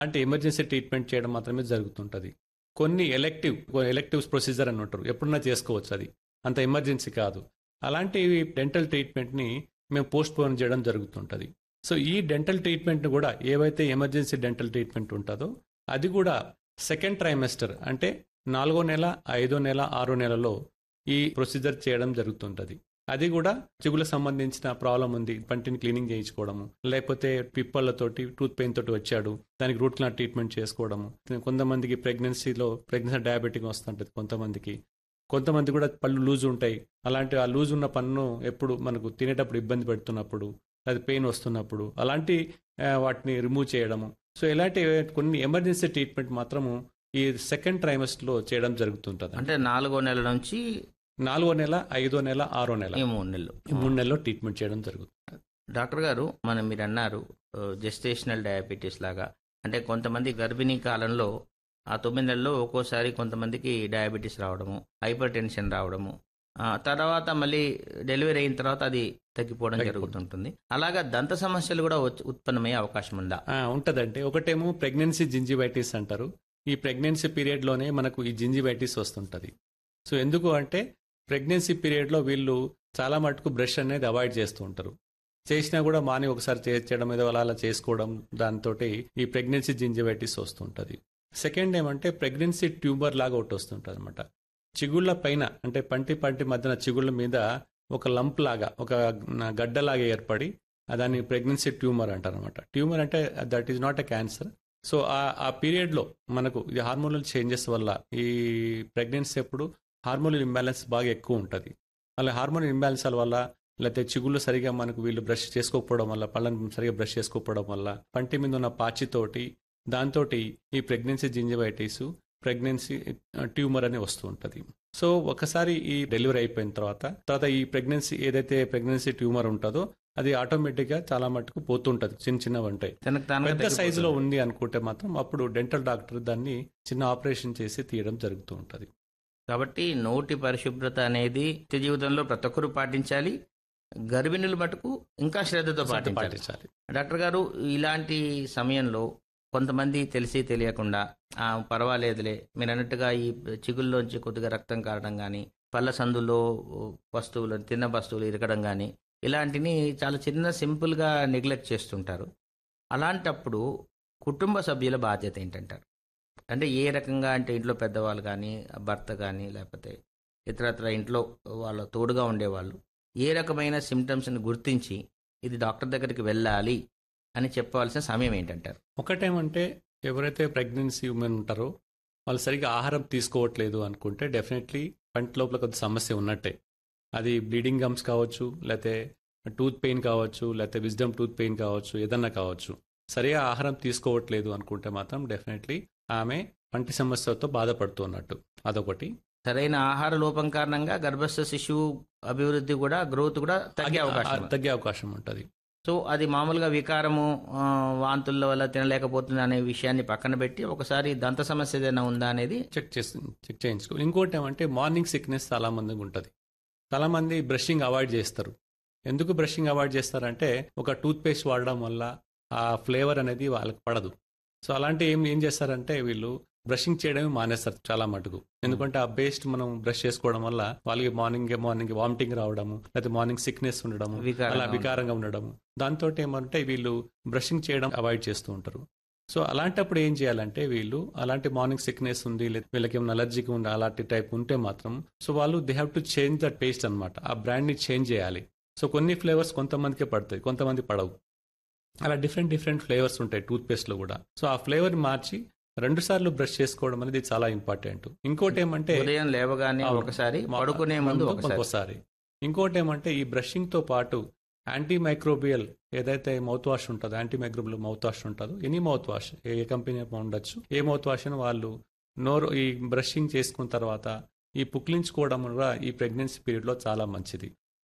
అంటే emergency treatment చేయడం మాత్రమే జరుగుతుంటుంది కొన్ని ఎలెక్టివ్ ఎలెక్టివ్ ప్రొసీజర్ అని ఉంటారు ఎప్పుడన్నా చేసుకోవచ్చు అది అంత ఎమర్జెన్సీ కాదు అలాంటి డెంటల్ ట్రీట్మెంట్ని మేము పోస్ట్ పోన్ చేయడం జరుగుతుంటుంది సో ఈ డెంటల్ ట్రీట్మెంట్ కూడా ఏవైతే ఎమర్జెన్సీ డెంటల్ ట్రీట్మెంట్ ఉంటుందో అది కూడా సెకండ్ ట్రైమెస్టర్ అంటే నాలుగో నెల ఐదో నెల ఆరో నెలలో ఈ ప్రొసీజర్ చేయడం జరుగుతుంటుంది అది కూడా చిగులకు సంబంధించిన ప్రాబ్లం ఉంది పంటిని క్లీనింగ్ చేయించుకోవడము లేకపోతే పిప్పళ్ళతోటి టూత్ పెయిన్ తోటి వచ్చాడు దానికి రూట్ కెనాల్ ట్రీట్మెంట్ చేసుకోవడము కొంతమందికి ప్రెగ్నెన్సీలో ప్రెగ్నెన్సీ డయాబెటిక్ వస్తుంటుంది కొంతమందికి కొంతమంది కూడా పళ్ళు లూజ్ ఉంటాయి అలాంటి ఆ లూజ్ ఉన్న పన్ను ఎప్పుడు మనకు తినేటప్పుడు ఇబ్బంది పెడుతున్నప్పుడు అది పెయిన్ వస్తున్నప్పుడు అలాంటి ఆ, వాటిని రిమూవ్ చేయడము సో ఇలాంటి కొన్ని ఎమర్జెన్సీ ట్రీట్మెంట్ మాత్రము ఈ సెకండ్ ట్రైమస్టర్ లో చేయడం జరుగుతుంటుంది అంటే నాలుగో నెల నుంచి నాలుగో నెల ఐదో నెల ఆరో నెల ఈ మూడు నెలలు ఈ మూడు నెలల్లో ట్రీట్మెంట్ చేయడం జరుగుతుంది డాక్టర్ గారు మనం మీరు అన్నారు జెస్టేషనల్ డయాబెటీస్ లాగా అంటే కొంతమంది గర్భిణీ కాలంలో ఆ తొమ్మిది నెలల్లో ఒక్కోసారి కొంతమందికి డయాబెటీస్ రావడము హైపర్ టెన్షన్ రావడము ఆ తర్వాత మళ్ళీ డెలివరీ అయిన తర్వాత అది తగ్గిపోవడం తగ్గిపోతుంది. జరుగుతుంటుంది అలాగా దంత సమస్యలు కూడా వచ్చి- ఉత్పన్నమయ్యే అవకాశం ఉందా ఆ, ఉంటదంటే ఒకటేమో ప్రెగ్నెన్సీ జింజిబైటిస్ అంటారు ఈ ప్రెగ్నెన్సీ పీరియడ్ లోనే మనకు ఈ జింజిబైటిస్ వస్తుంటది సో ఎందుకు అంటే ప్రెగ్నెన్సీ పీరియడ్ లో వీళ్ళు చాలా మటుకు బ్రష్ అనేది అవాయిడ్ చేస్తూ ఉంటారు చేసినా కూడా మాని ఒకసారి చే- చేయడం ఏదో అలా అలా చేసుకోవడం దాంతో ఈ ప్రెగ్నెన్సీ జింజిబైటిస్ వస్తుంటది సెకండ్ ఏమంటే ప్రెగ్నెన్సీ ట్యూబర్ లాగా ఒకటి వస్తుంటుంది అనమాట చిగుళ్ళ పైన అంటే పంటి పంటి మధ్యన చిగుళ్ళ మీద ఒక లంప్ లాగా ఒక గడ్డలాగా ఏర్పడి ఆ దాన్ని ప్రెగ్నెన్సీ ట్యూమర్ అంటారు అనమాట ట్యూమర్ అంటే that is not a cancer so ఆ ఆ పీరియడ్లో మనకు ఈ హార్మోనల్ చేంజెస్ వల్ల ఈ ప్రెగ్నెన్సీ అప్పుడు హార్మోనల్ ఇంబ్యాలెన్స్ బాగా ఎక్కువ ఉంటుంది అలా హార్మోనల్ ఇంబ్యాలెన్స్ వల్ల లేకపోతే చిగుళ్ళు సరిగా మనకు వీళ్ళు బ్రష్ చేసుకోకపోవడం వల్ల పళ్ళను సరిగా బ్రష్ చేసుకోకపోవడం వల్ల పంటి మీద ఉన్న పాచితోటి దాంతో ఈ ప్రెగ్నెన్సీ జింజిబైటిస్ ప్రెగ్నెన్సీ ట్యూమర్ అని వస్తూ ఉంటుంది సో ఒకసారి ఈ డెలివరీ అయిపోయిన తర్వాత తర్వాత ఈ ప్రెగ్నెన్సీ ఏదైతే ప్రెగ్నెన్సీ ట్యూమర్ ఉంటుందో అది ఆటోమేటిక్ గా చాలా మటుకు పోతుంటది చిన్న చిన్నవి ఉంటాయి తనకు తానుగా పెద్ద సైజులో తగ్గిపోతుంది. ఉంది అనుకుంటే మాత్రం అప్పుడు డెంటల్ డాక్టర్ దాన్ని చిన్న ఆపరేషన్ చేసి తీయడం జరుగుతూ ఉంటది కాబట్టి నోటి పరిశుభ్రత అనేది నిత్య జీవితంలో ప్రతి ఒక్కరూ పాటించాలి గర్భిణులు మటుకు ఇంకా శ్రద్ధతో పాటించాలి పాటించాలి డాక్టర్ గారు ఇలాంటి సమయంలో కొంతమంది తెలిసి తెలియకుండా ఆ పర్వాలేదులే మీరు అన్నట్టుగా ఈ చిగుల్లోంచి కొద్దిగా రక్తం కారడం కానీ పళ్ళ సందులో వస్తువులు తిన్న వస్తువులు ఇరకడం కానీ ఇలాంటిని చాలా చిన్న సింపుల్గా నెగ్లెక్ట్ చేస్తుంటారు అలాంటప్పుడు కుటుంబ సభ్యుల బాధ్యత ఏంటంటారు అంటే ఏ రకంగా అంటే ఇంట్లో పెద్దవాళ్ళు కానీ భర్త కానీ లేకపోతే ఇతరత్ర ఇంట్లో వాళ్ళ తోడుగా ఉండేవాళ్ళు ఏ రకమైన సిమ్టమ్స్ని గుర్తించి ఇది డాక్టర్ దగ్గరికి వెళ్ళాలి అని చెప్పవలసిన సమయం ఏంటంటారు ఒకటేమంటే ఎవరైతే ప్రెగ్నెన్సీ ఉమెన్ ఉంటారో వాళ్ళు సరిగ్గా ఆహారం తీసుకోవట్లేదు అనుకుంటే డెఫినెట్లీ పంట లోపల కొద్ది సమస్య ఉన్నట్టే అది బ్లీడింగ్ గమ్స్ కావచ్చు లేకపోతే టూత్ పెయిన్ కావచ్చు లేకపోతే విజ్డమ్ టూత్ పెయిన్ కావచ్చు ఏదన్నా కావచ్చు సరిగా ఆహారం తీసుకోవట్లేదు అనుకుంటే మాత్రం డెఫినెట్లీ ఆమె పంటి సమస్యతో బాధపడుతున్నట్టు అదొకటి సరైన ఆహార లోపం కారణంగా గర్భస్థ శిశువు అభివృద్ధి కూడా గ్రోత్ కూడా తగ్గే అవకాశం ఉంది. తగ్గే అవకాశం ఉంటుంది సో అది మామూలుగా వికారము ఆ, వాంతుల వల్ల తినలేకపోతుంది అనే విషయాన్ని పక్కన పెట్టి ఒకసారి దంత సమస్య ఏదైనా ఉందా అనేది చెక్ చేసి చెక్ చేయించుకో ఇంకోటి ఏమంటే మార్నింగ్ సిక్నెస్ చాలా మందికి ఉంటుంది చాలా మంది బ్రషింగ్ అవాయిడ్ చేస్తారు ఎందుకు బ్రషింగ్ అవాయిడ్ చేస్తారంటే ఒక టూత్ పేస్ట్ వాడడం వల్ల ఆ ఫ్లేవర్ అనేది వాళ్ళకి పడదు సో అలాంటి ఏం ఏం చేస్తారంటే వీళ్ళు బ్రషింగ్ చేయడమే మానేస్తారు చాలా మటుకు ఎందుకంటే ఆ పేస్ట్ మనం బ్రష్ చేసుకోవడం వల్ల వాళ్ళకి మార్నింగ్ మార్నింగ్ వామిటింగ్ రావడము లేకపోతే మార్నింగ్ సిక్నెస్ ఉండడము వికారంగా అలా వికారంగా ఉండడము దాంతో ఏమంటే వీళ్ళు బ్రషింగ్ చేయడం అవాయిడ్ చేస్తూ ఉంటారు సో అలాంటప్పుడు ఏం చేయాలంటే వీళ్ళు అలాంటి మార్నింగ్ సిక్నెస్ ఉంది లేదా వీళ్ళకి ఏమైనా అలర్జీకి ఉంది అలాంటి టైప్ ఉంటే మాత్రం సో వాళ్ళు they have to change the taste అనమాట ఆ బ్రాండ్ ని చేంజ్ చేయాలి సో కొన్ని ఫ్లేవర్స్ కొంతమందికే పడతాయి కొంతమంది పడవు అలా డిఫరెంట్ డిఫరెంట్ ఫ్లేవర్స్ ఉంటాయి టూత్ పేస్ట్ లో కూడా సో ఆ ఫ్లేవర్ మార్చి రెండు సార్లు బ్రష్ చేసుకోవడం అనేది చాలా ఇంపార్టెంట్ ఇంకోటి ఏమంటే ఉదయం లేవగానే అవును. ఒకసారి మా- పడుకునే ముందు ఒకసారి ఒకసారి ఇంకోటి ఏమంటే ఈ బ్రషింగ్ తో పాటు యాంటీ మైక్రోబియల్ ఏదైతే మౌత్ వాష్ ఉంటుందో యాంటీ మైక్రోబియల్ మౌత్ వాష్ ఉంటుందో ఎనీ మౌత్ వాష్ ఏ కంపెనీ ఉండొచ్చు ఏ మౌత్ వాష్ అని వాళ్ళు నోరు ఈ బ్రషింగ్ చేసుకున్న తర్వాత ఈ పుక్లించుకోవడం కూడా ఈ ప్రెగ్నెన్సీ పీరియడ్ లో చాలా మంచిది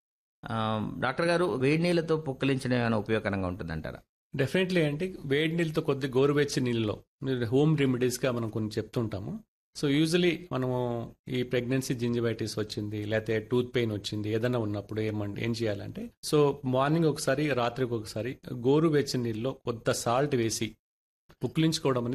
ఆ, డాక్టర్ గారు వేడి నీళ్ళతో పుక్కలించడం ఏమైనా ఉపయోగకరంగా ఉంటుందంటారా డెఫినెట్లీ అంటే వేడి నీళ్ళతో కొద్ది గోరువెచ్చని నీళ్ళలో హోమ్ రెమెడీస్ గా మనం కొన్ని చెప్తుంటాము సో యూజువలీ మనము ఈ ప్రెగ్నెన్సీ జింజిబైటిస్ వచ్చింది లేకపోతే టూత్ పెయిన్ వచ్చింది ఏదైనా ఉన్నప్పుడు ఏమంటే ఏం చేయాలంటే సో మార్నింగ్ ఒకసారి రాత్రికి ఒకసారి గోరువెచ్చని నీళ్ళలో కొత్త సాల్ట్ వేసి పుక్కిలించుకోవడం అనేది